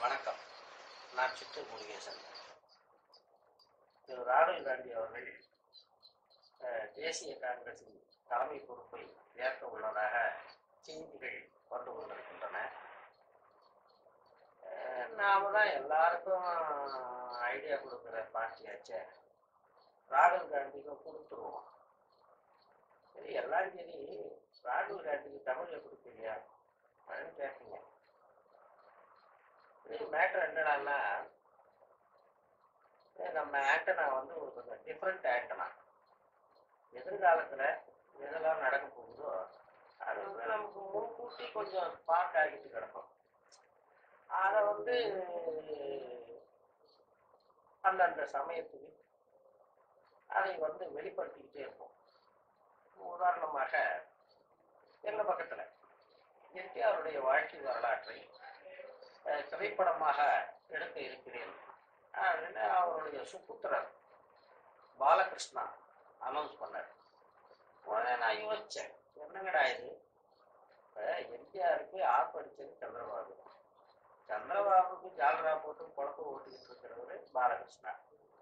வணக்கம் நான் சித்தூர் முருகேசன் திரு ராகுல் காந்தி அவர்கள் அஹ், தேசிய காங்கிரசின் தலைமை பொறுப்பை ஏற்க உள்ளதாக செய்திகள் வந்து கொண்டிருக்கின்றன அஹ், நாம தான் எல்லாருக்கும் ஐடியா கொடுக்குற பார்ட்டியாச்சே ராகுல் காந்திக்கும் கொடுத்துருவோம் சரி எல்லாரும் சரி ராகுல் காந்திக்கு தமிழ் எப்படி தெரியும் அப்படின்னு கேட்குங்க இது மேட்ரு என்னடான்னா இது நம்ம ஆண்டனா வந்து ஒரு கொஞ்சம் டிஃப்ரெண்ட் ஆண்டனா எதிர்காலத்தில் எதெல்லாம் நடக்க போகுதோ அது வந்து நமக்கு முன்கூட்டி கொஞ்சம் ஸ்பார்க் ஆகிட்டு கிடக்கும் அதை வந்து அந்தந்த சமயத்துக்கு அதை வந்து வெளிப்படுத்திக்கிட்டே இருப்போம் உதாரணமாக எங்கள் பக்கத்தில் என்டிஆருடைய வாழ்க்கை வரலாற்றை அஹ், திரைப்படமாக எடுக்க இருக்கிறேன் அப்படின்னு அவருடைய சுப்புத்திரர் பாலகிருஷ்ணா அனௌன்ஸ் பண்ணார் உடனே நான் யோசித்தேன் என்னங்கடா இது இப்போ எம்ஜிஆருக்கு ஆப்படிச்சது சந்திரபாபு சந்திரபாபுக்கு ஜாலரா போட்டு குழப்ப ஓட்டிக்கிட்டு இருக்கிறவர் பாலகிருஷ்ணா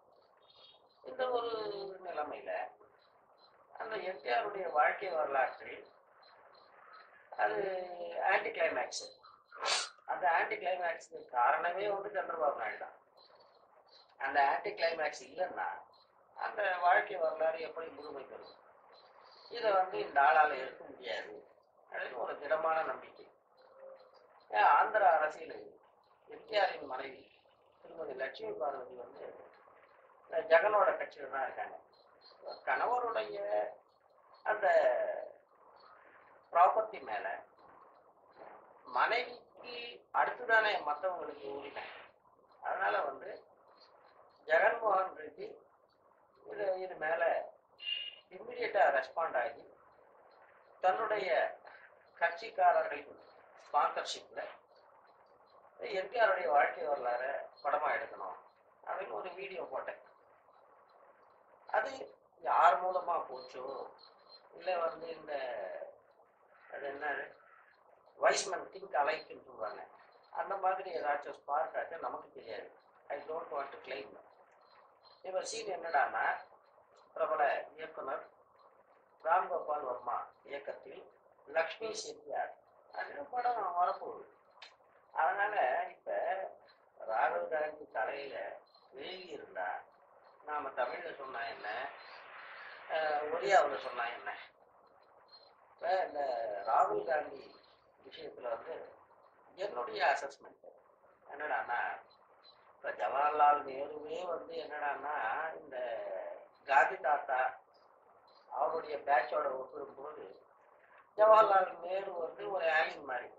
இந்த ஒரு நிலைமையில அந்த எம்ஜிஆருடைய வாழ்க்கை வரலாற்றில் அது ஆன்டி கிளைமேக்ஸ் அந்த ஆன்டி கிளைமேக்ஸுக்கு காரணமே வந்து சந்திரபாபு நாயுடு தான் அந்த ஆன்டி கிளைமேக்ஸ் இல்லைன்னா அந்த வாழ்க்கை வரலாறு எப்படி முழுமை பெறும் இதை வந்து இந்த ஆளால் எடுக்க முடியாது அப்படின்னு ஒரு திடமான நம்பிக்கை ஏன் ஆந்திர அரசியல் எம்ஜிஆரின் மனைவி திருமதி லட்சுமி பார்வதி வந்து இந்த ஜெகனோட கட்சியில் தான் இருக்காங்க கணவருடைய அந்த ப்ராப்பர்ட்டி மேலே மனைவிக்கு அடுத்துதானே மற்றவங்களுக்கு உரிமை அதனால வந்து ஜெகன்மோகன் ரெட்டி இது இது மேலே இம்மிடியட்டாக ரெஸ்பாண்ட் ஆகி தன்னுடைய கட்சிக்காரர்கள் ஸ்பான்சர்ஷிப்பில் எம்ஜிஆருடைய வாழ்க்கை வரலாற படமாக எடுக்கணும் அப்படின்னு ஒரு வீடியோ போட்டேன் அது யார் மூலமாக போச்சோ இல்லை வந்து இந்த அது என்ன வைஸ்மன் திங்க் அலைக்குன்னு சொல்லுவாங்க அந்த மாதிரி ஏதாச்சும் ஸ்பார்க் ஆச்சு நமக்கு தெரியாது I don't want to claim இவர் சீன் என்னடான்னா பிரபல இயக்குனர் ராம்கோபால் வர்மா இயக்கத்தில் லக்ஷ்மி செட்டியார் அப்படின்னு படம் வரப்போகுது அதனால இப்ப ராகுல் காந்தி தலையில எழுதி இருந்தா நாம தமிழ்ல சொன்னா என்ன அஹ், ஒரியாவுல சொன்னா என்ன இப்ப இந்த ராகுல் காந்தி விஷயத்துல வந்து என்னுடைய அசஸ்மெண்ட் என்னடான்னா இப்ப ஜவஹர்லால் நேருவே வந்து என்னடான்னா இந்த காந்தி தாத்தா அவருடைய பேட்சோட ஒப்பிடும்போது ஜவஹர்லால் நேரு வந்து ஒரு ஆலின் மாதிரி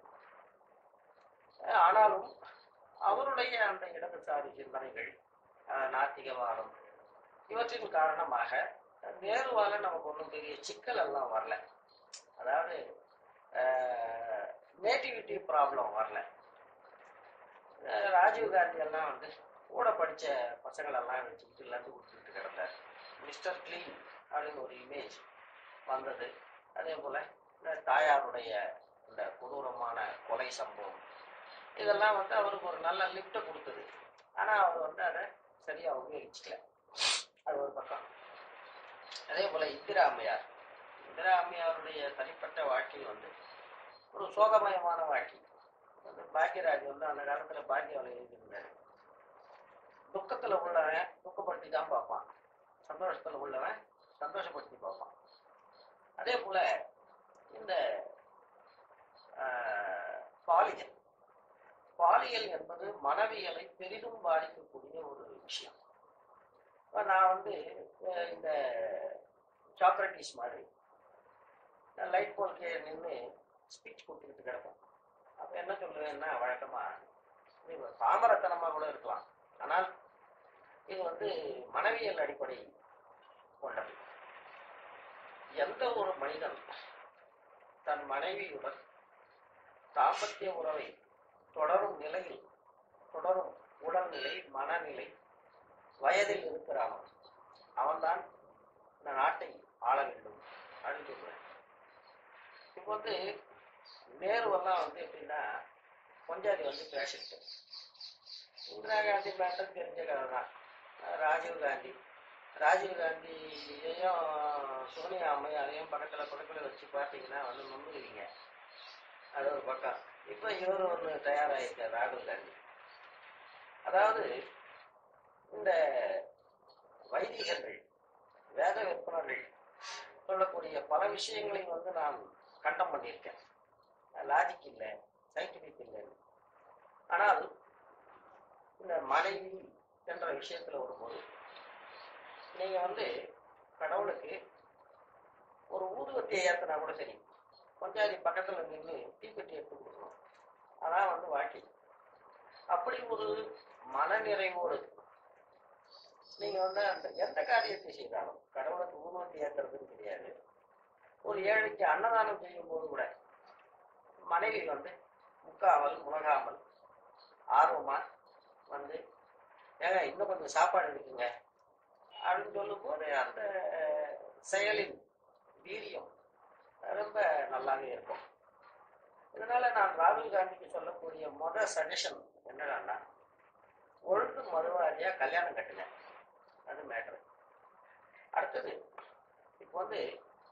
அஹ் ஆனாலும் அவருடைய அந்த இடதுசாரி சிந்தனைகள் அஹ் நாத்திகவாதம் இவற்றின் காரணமாக நேருவால நமக்கு ஒன்றும் பெரிய சிக்கல் எல்லாம் வரல அதாவது நேட்டிவிட்டி ப்ராப்ளம் வரல அஹ் ராஜீவ் காந்தி எல்லாம் வந்து கூட படித்த பசங்களெல்லாம் வச்சுக்கிட்டு லட்டு கொடுத்துக்கிட்டு கிடந்தார் மிஸ்டர் கிளீன் அப்படின்னு ஒரு இமேஜ் வந்தது அதே போல் இந்த தாயாருடைய இந்த கொடூரமான கொலை சம்பவம் இதெல்லாம் வந்து அவருக்கு ஒரு நல்ல லிஃப்ட்டை கொடுத்தது ஆனால் அவர் வந்து அதை சரியாக உபயோகிச்சுக்கல அது ஒரு பக்கம் அதே போல் இந்திரா அம்மையார் இந்திரா அம்மையாருடைய தனிப்பட்ட வாழ்க்கை வந்து ஒரு சோகமயமான வாழ்க்கை வந்து பாக்யராஜ் வந்து அந்த காலத்தில் பாக்கியாவில் எழுதியிருந்தார் துக்கத்தில் உள்ளவன் துக்கப்படுத்தி தான் பார்ப்பான் சந்தோஷத்தில் உள்ளவன் சந்தோஷப்படுத்தி பார்ப்பான் அதே போல் இந்த ஆஹ், பாலியல் பாலியல் என்பது மனவியலை பெரிதும் பாதிக்கக்கூடிய ஒரு விஷயம் இப்ப நான் வந்து அஹ், இந்த சாக்ரட்டிஸ் மாதிரி லைட் போல்கே நின்று ஸ்பீச் கொடுத்துக்கிட்டு கிடப்பேன் அப்போ என்ன சொல்லுவேன்னா வழக்கமா இது ஒரு பாமரத்தனமாக கூட இருக்கலாம் ஆனால் இது வந்து மனவியல் அடிப்படை கொண்டது எந்த ஒரு மனிதன் தன் மனைவியுடன் தாம்பத்திய உறவை தொடரும் நிலையில் தொடரும் உடல்நிலை மனநிலை வயதில் இருக்கிறானோ அவன்தான் இந்த நாட்டை ஆள வேண்டும் அப்படின்னு சொல்றேன் இப்போ வந்து நேருவெல்லாம் வந்து எப்படின்னா பொஞ்சாதி வந்து பேசிட்டு இந்திரா காந்தி மேட்டர் தெரிஞ்ச கதை தான் ராஜீவ் காந்தி ராஜீவ் காந்தியையும் சோனியா அம்மையாரையும் பக்கத்தில் பக்கத்தில் வச்சு பார்த்தீங்கன்னா வந்து நம்புவீங்க அது ஒரு பக்கம் இப்போ இவர் ஒன்று தயாராகிருக்கார் ராகுல் காந்தி அதாவது இந்த வைதிகர்கள் வேத விற்பனர்கள் சொல்லக்கூடிய பல விஷயங்களையும் வந்து நான் கண்டம் பண்ணியிருக்கேன் லாஜிக் இல்லை சயின்டிஃபிக் இல்லைன்னு ஆனால் இந்த மனைவி என்ற விஷயத்துல வரும்போது நீங்க வந்து கடவுளுக்கு ஒரு ஊதுவத்தியை ஏத்தினா கூட சரி பஞ்சாதி பக்கத்துல நின்று தீப்பெட்டி எடுத்து கொடுக்கணும் அதான் வந்து வாழ்க்கை அப்படி ஒரு மனநிறைவோடு நீங்க வந்து அந்த எந்த காரியத்தை செய்தாலும் கடவுளுக்கு ஊதுவத்தி ஏத்துறதுன்னு கிடையாது ஒரு ஏழைக்கு அன்னதானம் செய்யும் போது கூட மனைவி வந்து முக்காமல் முழகாமல் ஆர்வமா வந்து ஏங்க இன்னும் கொஞ்சம் சாப்பாடு இருக்குங்க அப்படின்னு சொல்லும்போது அந்த செயலின் வீரியம் ரொம்ப நல்லாவே இருக்கும் இதனால நான் ராகுல் காந்திக்கு சொல்லக்கூடிய முத சஜஷன் என்னடான்னா ஒழுங்கு மறுவாதியா கல்யாணம் கட்டுங்க அது மேட்ரு அடுத்தது இப்போ வந்து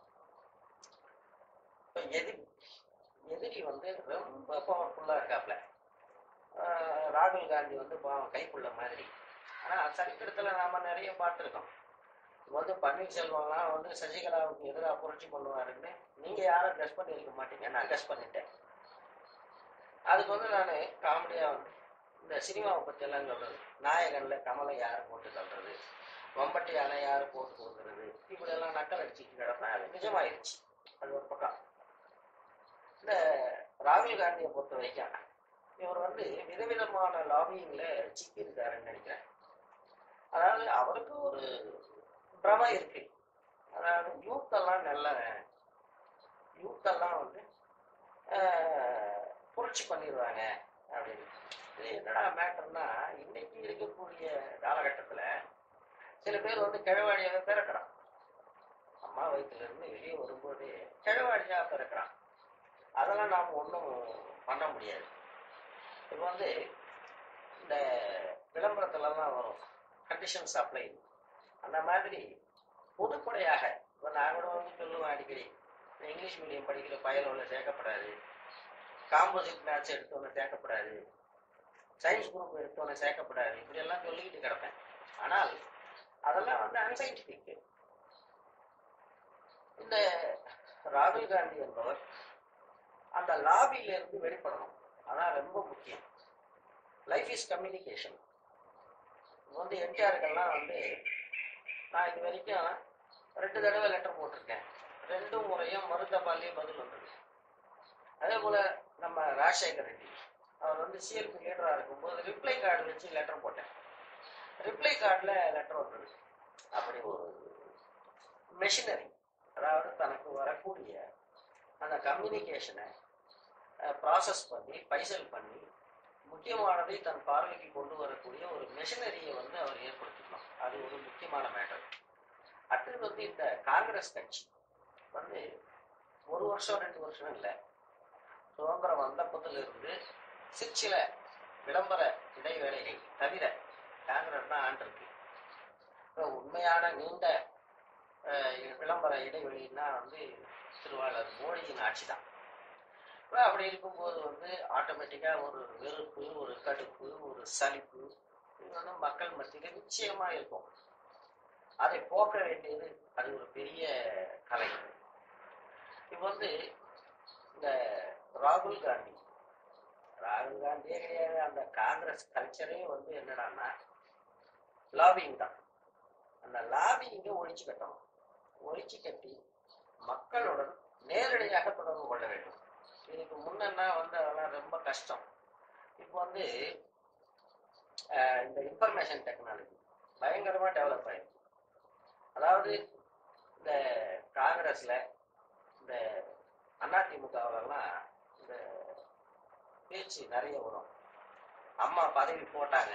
இப்போ எதிரி எதிரி வந்து ரொம்ப பவர்ஃபுல்லாக இருக்காப்ல ஆஹ் ராகுல் காந்தி வந்து பாவம் கைப்புள்ள மாதிரி ஆனால் சரித்திரத்தில் நாம நிறைய பார்த்துருக்கோம் வந்து பன்னீர்செல்வம்லாம் வந்து சசிகலாவுக்கு எதிராக புரட்சி பண்ணுவாருன்னு நீங்கள் யாரும் கெஸ் பண்ணியிருக்க மாட்டீங்க நான் கெஸ் பண்ணிட்டேன் அதுக்கு வந்து நான் காமெடியாக வந்து இந்த சினிமாவை பற்றி எல்லாம் சொல்கிறது நாயகனில் கமலை யார் போட்டு தள்ளுறது வம்பட்டி யானை யார் போட்டு கொடுக்குறது இப்படியெல்லாம் நக்கல் அடிச்சுட்டு கிடப்பேன் அது நிஜமாயிருச்சு அது ஒரு பக்கம் இந்த ராகுல் காந்தியை பொறுத்த வரைக்கும் இவர் வந்து விதவிதமான லாபியிங்ல சிக்கி இருக்காருன்னு நினைக்கிறேன் அதாவது அவருக்கு ஒரு பிரமை இருக்கு அதாவது யூத் எல்லாம் நல்லவன் யூத் எல்லாம் வந்து ஆஹ், புரட்சி பண்ணிடுவாங்க அப்படின்னு இது என்னடா மேட்டர்னா இன்னைக்கு இருக்கக்கூடிய காலகட்டத்துல சில பேர் வந்து கிழவாடியாக பிறக்கிறான் அம்மா வயிற்றுல இருந்து வெளியே வரும்போது கிழவாடியா பிறக்கிறான் அதெல்லாம் நாம் ஒன்றும் பண்ண முடியாது இப்போ வந்து இந்த விளம்பரத்துலலாம் வரும் கண்டிஷன்ஸ் அப்ளை அந்த மாதிரி பொதுப்படையாக இப்போ நான் கூட வந்து சொல்லுவேன் அடிக்கடி இந்த இங்கிலீஷ் மீடியம் படிக்கிற பயலோட சேர்க்கப்படாது காம்போசிட் மேத்ஸ் எடுத்தோன்னே சேர்க்கப்படாது சயின்ஸ் குரூப் எடுத்தோன்னே சேர்க்கப்படாது இப்படியெல்லாம் சொல்லிக்கிட்டு கிடப்பேன் ஆனால் அதெல்லாம் வந்து அன்சைன்டிஃபிக் இந்த ராகுல் காந்தி என்பவர் அந்த லாபியில இருந்து வெளிப்படணும் அதான் ரொம்ப முக்கியம் லைஃப் இஸ் கம்யூனிகேஷன் வந்து என்டிஆருக்கெல்லாம் வந்து நான் இது வரைக்கும் ரெண்டு தடவை லெட்டர் போட்டிருக்கேன் ரெண்டு முறையும் மருந்தபாலே பதில் வந்தது அதே போல நம்ம ராஜசேகர் ரெட்டி அவர் வந்து சிஎல்பி லீடராக இருக்கும்போது ரிப்ளை கார்டு வச்சு லெட்டர் போட்டேன் ரிப்ளை கார்டில் லெட்டர் வந்தது அப்படி ஒரு மெஷினரி அதாவது தனக்கு வரக்கூடிய அந்த கம்யூனிகேஷனை ப்ராசஸ் பண்ணி பைசல் பண்ணி முக்கியமானதை தன் பார்வைக்கு கொண்டு வரக்கூடிய ஒரு மெஷினரியை வந்து அவர் ஏற்படுத்திக்கணும் அது ஒரு முக்கியமான மேட்டர் அடுத்தது வந்து இந்த காங்கிரஸ் கட்சி வந்து ஒரு வருஷம் ரெண்டு வருஷம் இல்லை சுதந்திரம் வந்தப்பத்துல இருந்து சிற்சில விளம்பர இடைவேளைகள் தவிர காங்கிரஸ் தான் ஆண்டிருக்கு இப்போ உண்மையான நீண்ட அஹ், விளம்பர இடைவெளின்னா வந்து திருவாளர் மோடியின் ஆட்சி தான் இப்போ அப்படி இருக்கும்போது வந்து ஆட்டோமேட்டிக்காக ஒரு வெறுப்பு ஒரு கடுப்பு ஒரு சலிப்பு இது வந்து மக்கள் மத்தியில் நிச்சயமாக இருக்கும் அதை போக்க வேண்டியது அது ஒரு பெரிய கலை இப்போ வந்து இந்த ராகுல் காந்தி ராகுல் காந்தியே கிடையாது அந்த காங்கிரஸ் கல்ச்சரே வந்து என்னடான்னா லாபிங் தான் அந்த லாபிங்கை ஒழிச்சு கட்டணும் ஒழிச்சு கட்டி மக்களுடன் நேரடியாக தொடர்பு கொள்ள வேண்டும் இதுக்கு முன்னா வந்து அதெல்லாம் ரொம்ப கஷ்டம் இப்போ வந்து அஹ், இந்த இன்ஃபர்மேஷன் டெக்னாலஜி பயங்கரமாக டெவலப் ஆயிருக்கு அதாவது இந்த காங்கிரஸ்ல இந்த அதிமுகவிலலாம் இந்த பேச்சு நிறைய வரும் அம்மா பதவி போட்டாங்க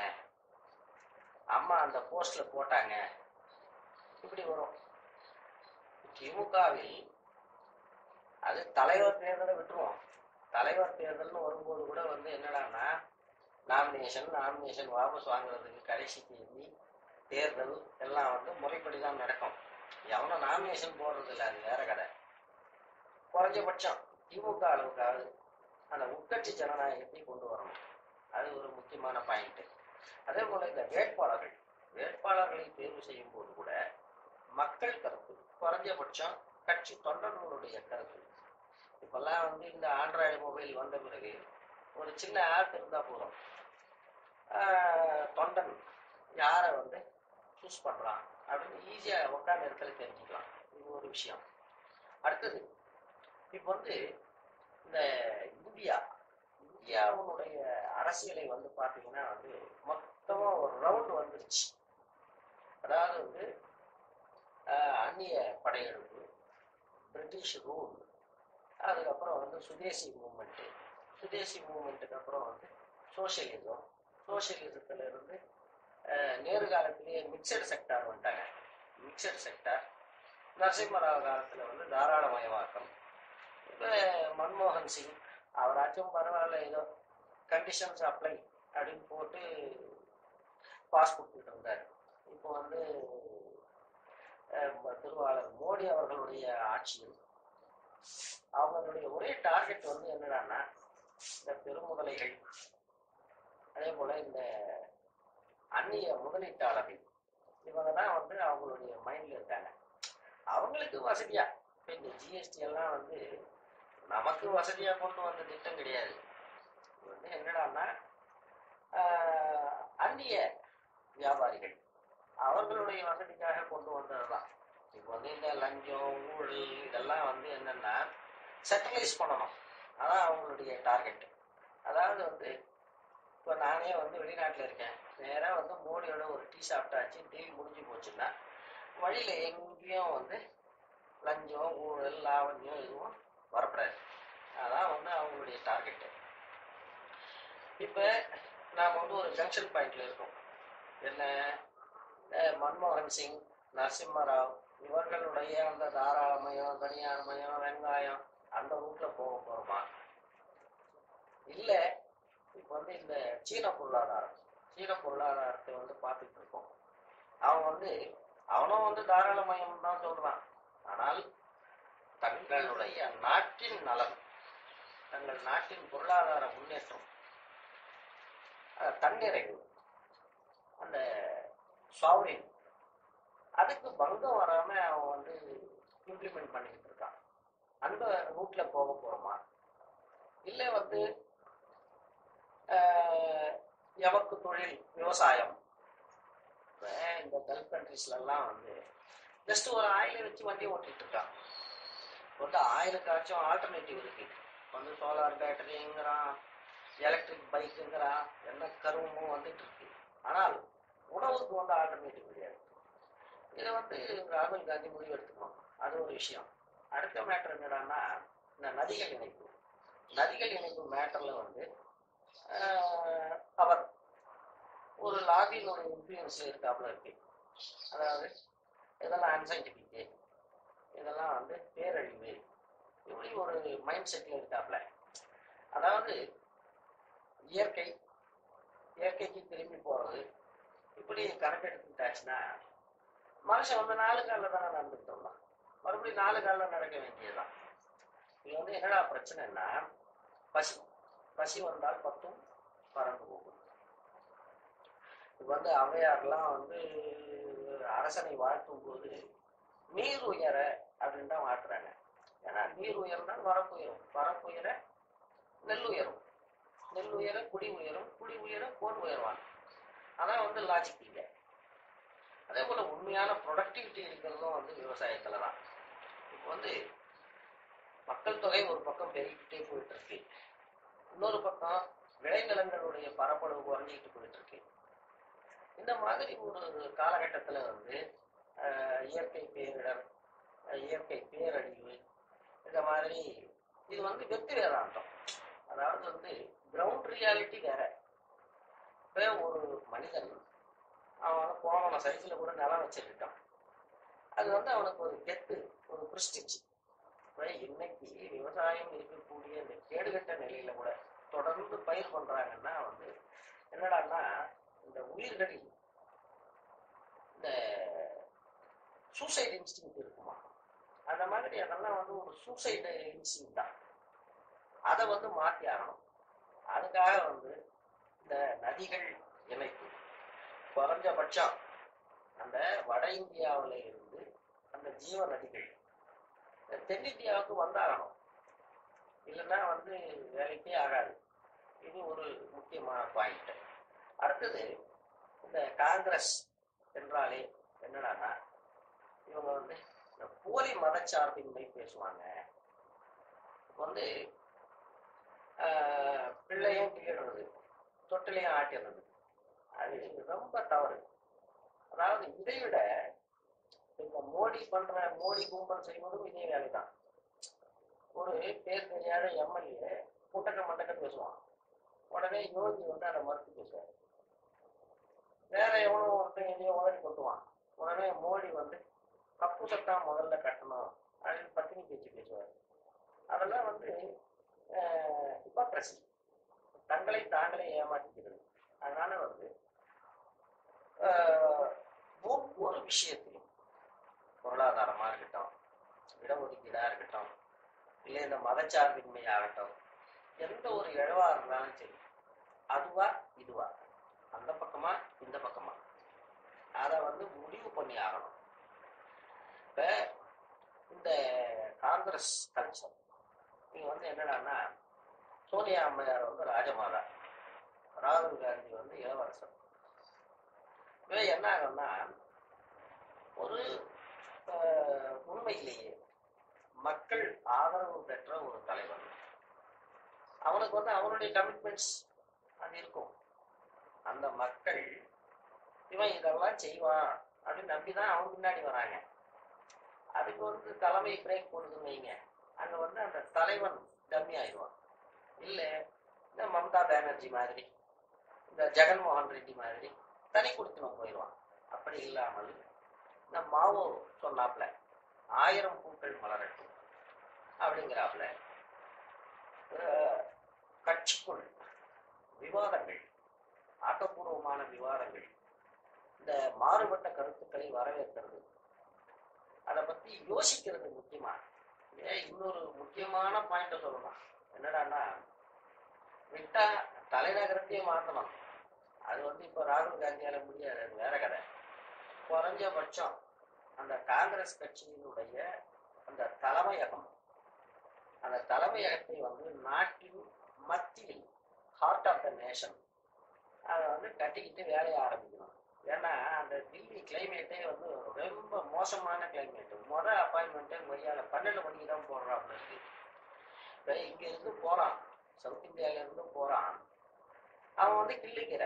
அம்மா அந்த போஸ்ட்ல போட்டாங்க இப்படி வரும் திமுகவில் அது தலைவர் தேர்தலை விட்டுருவோம் தலைவர் தேர்தல்னு வரும்போது கூட வந்து என்னடான்னா நாமினேஷன் நாமினேஷன் வாபஸ் வாங்குறதுக்கு கடைசி தேதி தேர்தல் எல்லாம் வந்து முறைப்படி தான் நடக்கும் எவனும் நாமினேஷன் போடுறது இல்லை அது வேற கதை குறைஞ்சபட்சம் திமுக அளவுக்காவது அந்த உட்கட்சி ஜனநாயகத்தை கொண்டு வரணும் அது ஒரு முக்கியமான பாயிண்ட் அதே போல இந்த வேட்பாளர்கள் வேட்பாளர்களை தேர்வு செய்யும் போது கூட மக்கள் கருத்து குறைஞ்சபட்சம் கட்சி தொண்டர்களுடைய கருத்து இப்பெல்லாம் வந்து இந்த ஆண்ட்ராய்டு மொபைல் வந்த பிறகு ஒரு சின்ன ஆப் இருந்தா போதும் ஆஹ் தொண்டன் யாரை வந்து சூஸ் பண்றான் அப்படின்னு ஈஸியா உட்கார்ந்த இடத்துல தெரிஞ்சுக்கலாம் இது ஒரு விஷயம் அடுத்தது இப்போ வந்து இந்த இந்தியா இந்தியாவுடைய அரசியலை வந்து பார்த்தீங்கன்னா வந்து மொத்தமா ஒரு ரவுண்ட் வந்துருச்சு அதாவது வந்து ஆஹ், அந்நிய படையெடுப்பு பிரிட்டிஷ் ரூல் அதுக்கப்புறம் வந்து சுதேசி மூமெண்ட்டு சுதேசி மூமெண்ட்டுக்கு அப்புறம் வந்து சோசியலிசம் சோசியலிசத்துல இருந்து ஆஹ், நேரு காலத்திலேயே மிக்சடு செக்டார் வந்துட்டாங்க மிக்சடு செக்டார் நரசிம்மராவ் காலத்துல வந்து தாராளமயமாக்கம் இப்போ மன்மோகன் சிங் அவராச்சும் பரவாயில்ல ஏதோ கண்டிஷன்ஸ் அப்ளை அப்படின்னு போட்டு பாஸ் கொடுத்துட்டு இருந்தார் இப்போ வந்து அஹ், திருவாளர் மோடி அவர்களுடைய ஆட்சியில் அவங்களுடைய ஒரே டார்கெட் வந்து என்னடான்னா இந்த பெருமுதலைகள் அதே போல இந்த அந்நிய முதலீட்டாளர்கள் இவங்க தான் வந்து அவங்களுடைய மைண்ட்ல இருக்காங்க அவங்களுக்கு வசதியா இப்ப இந்த ஜிஎஸ்டி எல்லாம் வந்து நமக்கு வசதியா கொண்டு வந்த திட்டம் கிடையாது இது வந்து என்னடான்னா ஆஹ், அந்நிய வியாபாரிகள் அவர்களுடைய வசதிக்காக கொண்டு வந்ததுதான் இப்போ வந்து இந்த லஞ்சம் ஊழல் இதெல்லாம் வந்து என்னன்னா சென்ட்ரலைஸ் பண்ணணும் அதான் அவங்களுடைய டார்கெட் அதாவது வந்து இப்போ நானே வந்து வெளிநாட்டில் இருக்கேன் நேராக வந்து மோடியோட ஒரு டீ சாப்பிட்டாச்சு டீல் முடிஞ்சு போச்சுன்னா வழியில் எங்கேயும் வந்து லஞ்சம் ஊழல் லாவண்யம் எதுவும் வரக்கூடாது அதான் வந்து அவங்களுடைய டார்கெட்டு இப்போ நாம் வந்து ஒரு ஜங்ஷன் பாயிண்ட்ல இருக்கோம் என்ன அஹ் மன்மோகன் சிங் நரசிம்மராவ் இவர்களுடைய அந்த தாராளமயம் தனியார்மயம் வெங்காயம் அந்த ரூட்ல போக போறோமா இல்ல இப்போ வந்து இந்த சீன பொருளாதாரம் சீன பொருளாதாரத்தை வந்து பார்த்துட்டு இருக்கோம் அவன் வந்து அவனும் வந்து தாராளமயம் தான் சொல்றான் ஆனால் தங்களுடைய நாட்டின் நலன் தங்கள் நாட்டின் பொருளாதார முன்னேற்றம் அஹ் தன்னிறைவு அந்த சாவரின் அதுக்கு பங்கம் வராம அவன் வந்து இம்ப்ளிமெண்ட் பண்ணிக்கிட்டு இருக்கான் அந்த ரூட்ல போக போறோமா இல்ல வந்து ஆஹ், எவக்கு தொழில் விவசாயம் இப்ப இந்த கல்ஃப் கண்ட்ரீஸ்ல எல்லாம் வந்து ஜஸ்ட் ஒரு ஆயிலை வச்சு வண்டி ஓட்டிட்டு இருக்கான் இப்ப வந்து ஆயிலுக்காச்சும் ஆல்டர்னேட்டிவ் இருக்கு இப்ப வந்து சோலார் பேட்டரிங்கிறான் எலக்ட்ரிக் பைக்குங்கிறான் என்ன கருவமும் வந்துட்டு இருக்கு ஆனால் உணவுக்கு வந்து ஆல்டர்னேட்டிவ் கிடையாது இதை வந்து ராகுல் காந்தி முடிவு எடுத்துக்கணும் அது ஒரு விஷயம் அடுத்த மேட்டர் என்னடான்னா இந்த நதிகள் இணைப்பு நதிகள் இணைப்பு மேட்டர்ல வந்து ஆஹ், அவர் ஒரு லாபியினோட இன்ஃபுளுன்ஸ் இருக்காப்புல இருக்கு அதாவது இதெல்லாம் அன்சைன்டிபிக் இதெல்லாம் வந்து பேரழிவு இப்படி ஒரு மைண்ட் செட்ல இருக்காப்புல அதாவது இயற்கை இயற்கைக்கு திரும்பி போறது இப்படி கணக்கு எடுத்துக்கிட்டாச்சுன்னா மனுஷன் வந்து நாலு காலில் தானே நடந்துட்டு இருந்தான் மறுபடியும் நாலு காலில் நடக்க வேண்டியதுதான் இது வந்து என்னடா பிரச்சனைன்னா பசி பசி வந்தால் பத்தும் பறந்து போகும் இது வந்து அவையார்லாம் வந்து அரசனை வாழ்த்தும் போது நீர் உயர அப்படின்னு தான் வாழ்த்துறாங்க ஏன்னா நீர் உயர்ந்தால் வரப்பு உயரும் வரப்பு உயர நெல் உயரும் நெல் உயர குடி உயரும் குடி உயர கோன் உயர்வான் அதான் வந்து லாஜிக் இல்லை அதே போல உண்மையான ப்ரொடக்டிவிட்டி இருக்கிறதும் வந்து விவசாயத்துல தான் இப்போ வந்து மக்கள் தொகை ஒரு பக்கம் பெருகிக்கிட்டே போயிட்டு இருக்கு இன்னொரு பக்கம் விளைநிலங்களுடைய பரப்பளவு குறைஞ்சிக்கிட்டு போயிட்டு இருக்கு இந்த மாதிரி ஒரு காலகட்டத்துல வந்து ஆஹ், இயற்கை பேரிடர் ஆஹ், இயற்கை பேரழிவு இந்த மாதிரி இது வந்து வெத்து வேதாந்தம் அதாவது வந்து கிரவுண்ட் ரியாலிட்டி வேற இப்போ ஒரு மனிதன் அவன் வந்து போன சைஸ்ல கூட நிலம் வச்சிருக்கான் அது வந்து அவனுக்கு ஒரு கெத்து ஒரு பிரிஸ்டிஜ் இப்ப இன்னைக்கு விவசாயம் இருக்கக்கூடிய இந்த கேடுகட்ட நிலையில கூட தொடர்ந்து பயிர் பண்றாங்கன்னா வந்து என்னடான்னா இந்த உயிர்களில் இந்த சூசைட் இன்ஸ்டிங் இருக்குமா அந்த மாதிரி அதெல்லாம் வந்து ஒரு சூசைட் இன்ஸ்டிங் தான் அதை வந்து மாற்றி ஆகணும் அதுக்காக வந்து இந்த நதிகள் இணைப்பு குறைஞ்சபட்சம் அந்த வட இந்தியாவுல இருந்து அந்த ஜீவ நதிகள் இந்த தென்னிந்தியாவுக்கு வந்தாகணும் இல்லைன்னா வந்து வேலைக்கே ஆகாது இது ஒரு முக்கியமான பாயிண்ட் அடுத்தது இந்த காங்கிரஸ் என்றாலே என்னடான்னா இவங்க வந்து இந்த போலி மதச்சார்பின்மை பேசுவாங்க வந்து ஆஹ், பிள்ளையும் கீழுறது தொட்டிலையும் ஆட்டிடுறது அது ரொம்ப தவறு அதாவது இதை விட இந்த மோடி பண்ற மோடி கும்பல் செய்வதும் இதே வேலைதான் ஒரு பேர் தெரியாத எம்எல்ஏ புட்டக்க மண்டக்க பேசுவான் உடனே யோகி வந்து அதை மறுத்து பேசுவார் வேற எவனோ ஒருத்தன் எதையோ உதறி கொட்டுவான் உடனே மோடி வந்து கப்பு சட்டா முதல்ல கட்டணும் அப்படின்னு பத்தினி பேச்சு பேசுவார் அதெல்லாம் வந்து ஹிப்போக்ரசி தங்களை தாங்களே ஏமாற்றிக்கிறது அதனால வந்து ஆஹ், ஒவ்வொரு விஷயத்திலும் பொருளாதாரமா இருக்கட்டும் இடஒதுக்கீடா இருக்கட்டும் இல்லை இந்த மதச்சார்பின்மை ஆகட்டும் எந்த ஒரு இழவா இருந்தாலும் சரி அதுவா இதுவா அந்த பக்கமா இந்த பக்கமா அதை வந்து முடிவு பண்ணி ஆகணும் இப்ப இந்த காங்கிரஸ் கல்ச்சர் நீங்க வந்து என்னடான்னா சோனியா அம்மையார் வந்து ராஜமாதா ராகுல் காந்தி வந்து இளவரசர் இவன் என்ன ஆகும்னா ஒரு ஆஹ், உண்மையிலேயே மக்கள் ஆதரவு பெற்ற ஒரு தலைவர் அவனுக்கு வந்து அவனுடைய கமிட்மெண்ட்ஸ் அது இருக்கும் அந்த மக்கள் இவன் இதெல்லாம் செய்வான் அப்படின்னு நம்பிதான் அவன் பின்னாடி வராங்க அதுக்கு வந்து தலைமை பிரேக் போடுதுன்னு வைங்க அங்க வந்து அந்த தலைவன் டம்மி ஆயிடுவான் இல்ல இந்த மம்தா பானர்ஜி மாதிரி இந்த ஜெகன்மோகன் ரெட்டி மாதிரி தனி கொடுத்துன்னு போயிடுவான் அப்படி இல்லாமல் இந்த மாவோ சொன்னாப்ல ஆயிரம் பூக்கள் மலரட்டும் அப்படிங்கிறாப்ல அஹ், கட்சிக்குள் விவாதங்கள் ஆக்கப்பூர்வமான விவாதங்கள் இந்த மாறுபட்ட கருத்துக்களை வரவேற்கிறது அதை பத்தி யோசிக்கிறது முக்கியமா ஏன் இன்னொரு முக்கியமான பாயிண்ட சொல்லலாம் என்னடான்னா விட்டா தலைநகரத்தையே மாத்தணும் அது வந்து இப்ப ராகுல் காந்தியால முடியாது அது வேற கதை குறைஞ்சபட்சம் அந்த காங்கிரஸ் கட்சியினுடைய அந்த தலைமையகம் அந்த தலைமையகத்தை வந்து நாட்டின் மத்தியில் ஹார்ட் ஆஃப் த நேஷன் அதை வந்து கட்டிக்கிட்டு வேலையை ஆரம்பிக்கணும் ஏன்னா அந்த தில்லி கிளைமேட்டே வந்து ரொம்ப மோசமான கிளைமேட் மொதல் அப்பாயின்மெண்ட்டே மரியாதை பன்னெண்டு மணிக்கு தான் போடுறாப்புல இருக்கு இப்போ இங்க இருந்து போறான் சவுத் இந்தியால இருந்து போறான் அவன் வந்து கிள்ளிக்கிற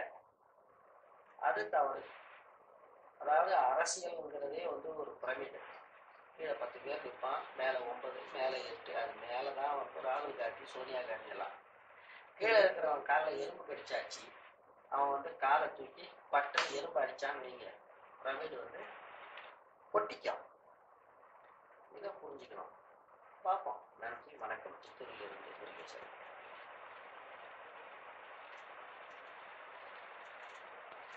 அது தவறு அதாவது அரசியல்ங்கிறதே வந்து ஒரு பிரமிடு கீழே பத்து பேர் நிற்பான் மேலே ஒன்பது மேலே எட்டு அது மேலே தான் வந்து ராகுல் காந்தி சோனியா காந்தி எல்லாம் கீழே இருக்கிறவன் காலில் எறும்பு கடிச்சாச்சு அவன் வந்து காலை தூக்கி பட்டு எறும்பு அடிச்சான்னு வைங்க பிரமிடு வந்து பொட்டிக்கும் இதை புரிஞ்சுக்கணும் பார்ப்போம் நன்றி வணக்கம் சித்தூரிலிருந்து முருகேசன்